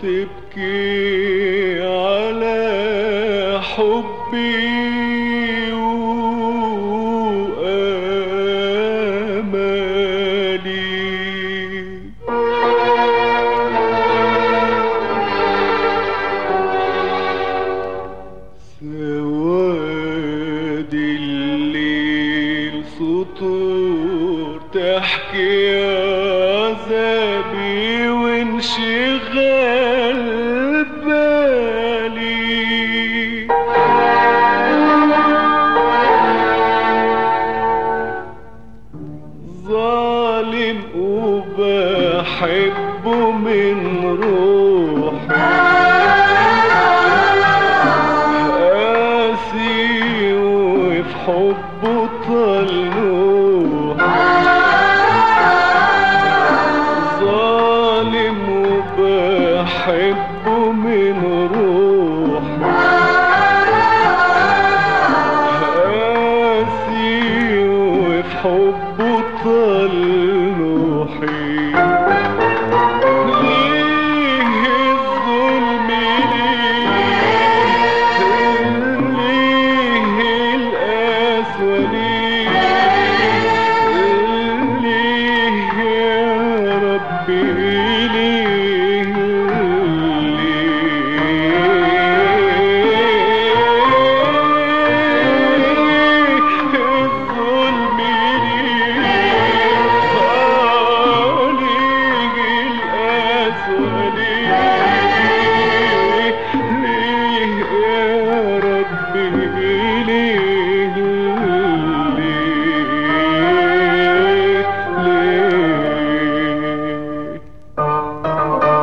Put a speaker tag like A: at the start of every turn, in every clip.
A: تبكي على حبي وآمالي سواد الليل سطور تحكي عذابي وانشغال بالي ظالم وبحبه من روحي قاسي وفي حبه طلوح ظالم وبحبه من روح قاسي وفي حبه طلوحي ليه الظلم ليه ليه القسوة ليه ليه يا ربي ليه ليه الظلم ليه آه ليه القسوة ليه ليه يا ربي ليه ليه ليه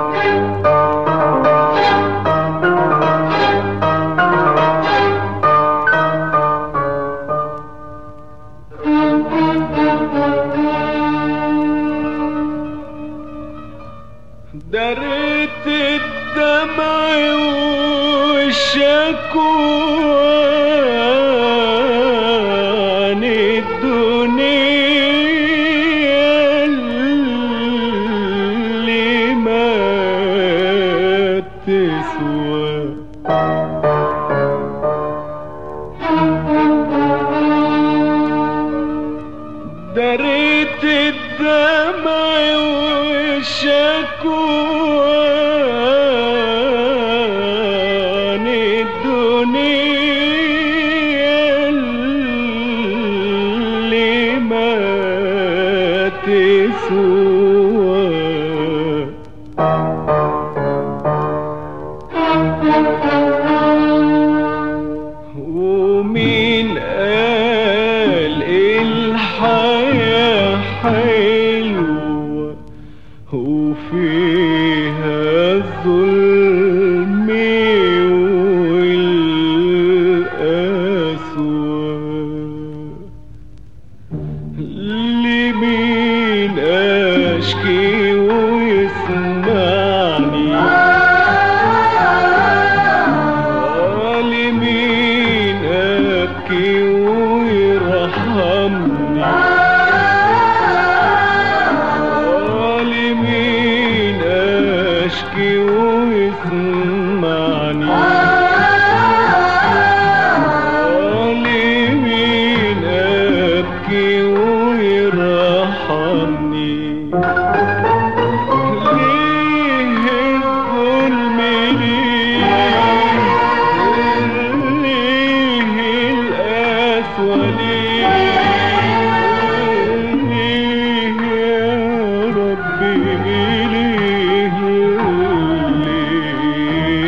A: دريت الدمع والشكوى عن الدنيا اللي ما تسوى دريت الدمع والشكوى عن الدنيا اللي ما تسوى ومين قال الحياة حلوة وفيها الظلم والقسوة لمين اشكي ويسمعني لمين ابكي ويرحمني لمين اشكي ويسمعني لمين ابكي ويرحمني ليه الظلم ليه ليه القسوة ليه ليه يا ربي ليه ليه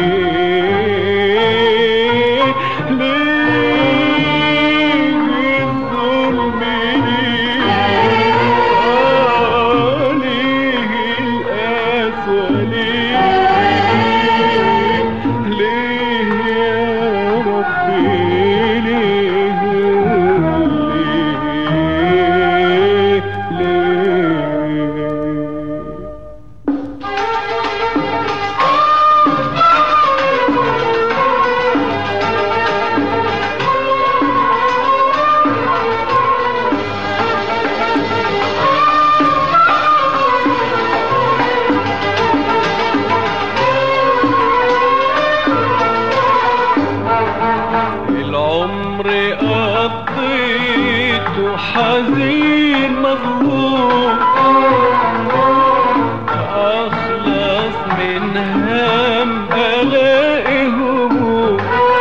A: من هم الاقي هموم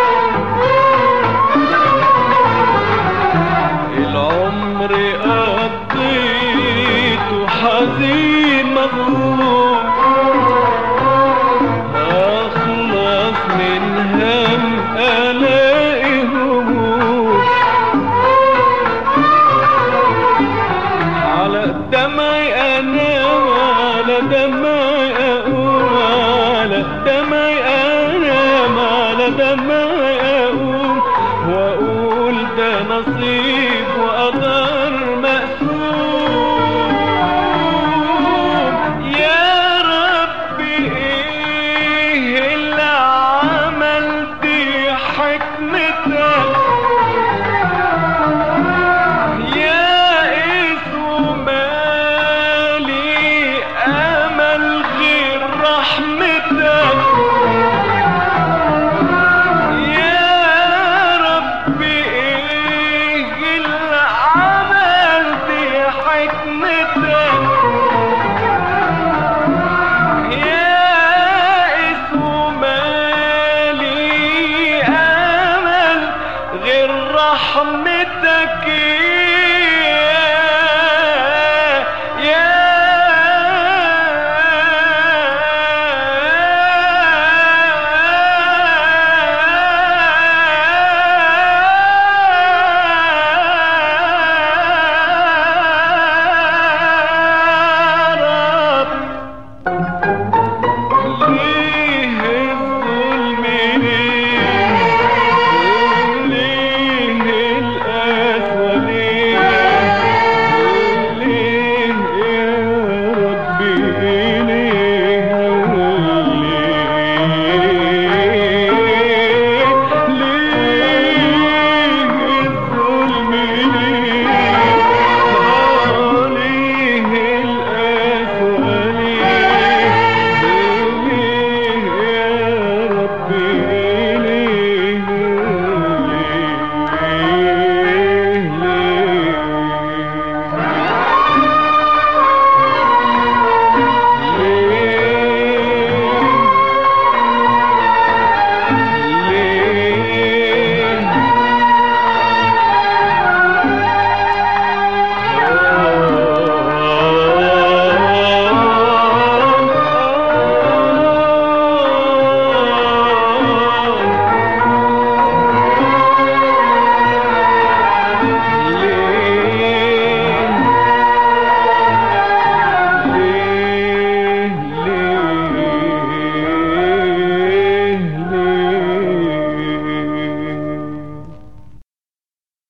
A: العمر قضيته حزين مغموم اخلص من هم الاقي هموم على دمعي انا وعلى دمعي اقوم على دمعي انام على دمعي اقوم واقول ده نصيب وقدر مقسوم يا ربي ايه اللي عملت حكمتك يا اسم مالي امل غير رحمتك